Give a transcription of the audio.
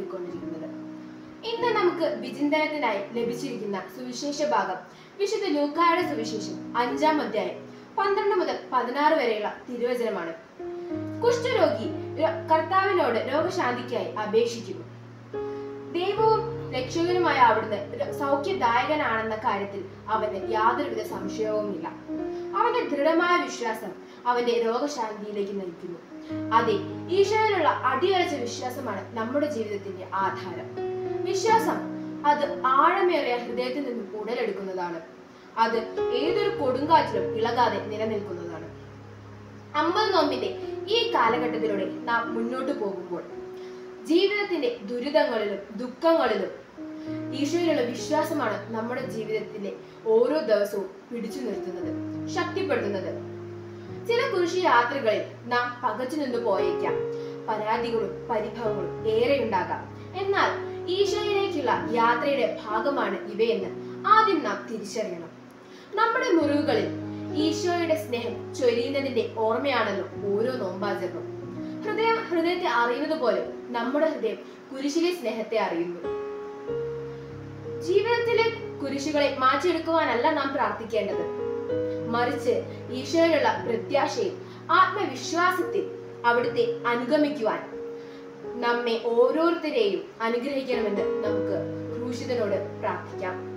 നൽകിക്കൊണ്ടിരിക്കുന്നത് ഇന്ന് നമുക്ക് വിചിന്തനത്തിനായി ലഭിച്ചിരിക്കുന്ന സുവിശേഷ ഭാഗം വിശുദ്ധ ലൂക്കായുടെ സുവിശേഷം അഞ്ചാം അധ്യായം പന്ത്രണ്ട് മുതൽ പതിനാറ് വരെയുള്ള തിരുവചനമാണ് കുഷ്ഠരോഗി ര- കർത്താവിനോട് രോഗശാന്തിക്കായി അപേക്ഷിക്കുന്നു ദൈവവും രക്ഷകനുമായ അവിടുന്ന് ര- സൗഖ്യദായകനാണെന്ന കാര്യത്തിൽ അവന് യാതൊരുവിധ സംശയവുമില്ല അവന്റെ ദൃഢമായ വിശ്വാസം അവന്റെ രോഗശാന്തിയിലേക്ക് നയിക്കുന്നു അതെ ഈശോയിലുള്ള അടിയുറച്ച വിശ്വാസമാണ് നമ്മുടെ ജീവിതത്തിന്റെ ആധാരം വിശ്വാസം അത് ആഴമേറിയ ഹൃദയത്തിൽ നിന്നും ഉടലെടുക്കുന്നതാണ് അത് ഏതൊരു കൊടുങ്കാറ്റിലും ഇളകാതെ നിലനിൽക്കുന്നതാണ് അമ്പത് നോമ്പിന്റെ ഈ കാലഘട്ടത്തിലൂടെ നാം മുന്നോട്ട് പോകുമ്പോൾ ജീവിതത്തിന്റെ ദുരിതങ്ങളിലും ദുഃഖങ്ങളിലും ഈശോയിലുള്ള വിശ്വാസമാണ് നമ്മുടെ ജീവിതത്തിലെ ഓരോ ദിവസവും പിടിച്ചു നിർത്തുന്നത് ശക്തിപ്പെടുത്തുന്നത് ചില കുരിശി യാത്രകളിൽ നാം പകച്ചു നിന്ന് പോയേക്കാം പരാതികളും പരിഭവങ്ങളും ഏറെയുണ്ടാകാം എന്നാൽ ഈശോയിലേക്കുള്ള യാത്രയുടെ ഭാഗമാണ് ഇവയെന്ന് ആദ്യം നാം തിരിച്ചറിയണം നമ്മുടെ മുറിവുകളിൽ ഈശോയുടെ സ്നേഹം ചൊരിയുന്നതിന്റെ ഓർമ്മയാണല്ലോ ഓരോ നോമ്പാചരണം ഹൃദയം ഹൃദയത്തെ അറിയുന്നത് പോലെ നമ്മുടെ ഹൃദയം കുരിശിലെ സ്നേഹത്തെ അറിയുന്നു ജീവിതത്തിലെ കുരിശുകളെ മാറ്റിയെടുക്കുവാനല്ല നാം പ്രാർത്ഥിക്കേണ്ടത് മറിച്ച് ഈശോയിലുള്ള പ്രത്യാശയിൽ ആത്മവിശ്വാസത്തിൽ അവിടുത്തെ അനുഗമിക്കുവാൻ നമ്മെ ഓരോരുത്തരെയും അനുഗ്രഹിക്കണമെന്ന് നമുക്ക് ക്രൂശിതനോട് പ്രാർത്ഥിക്കാം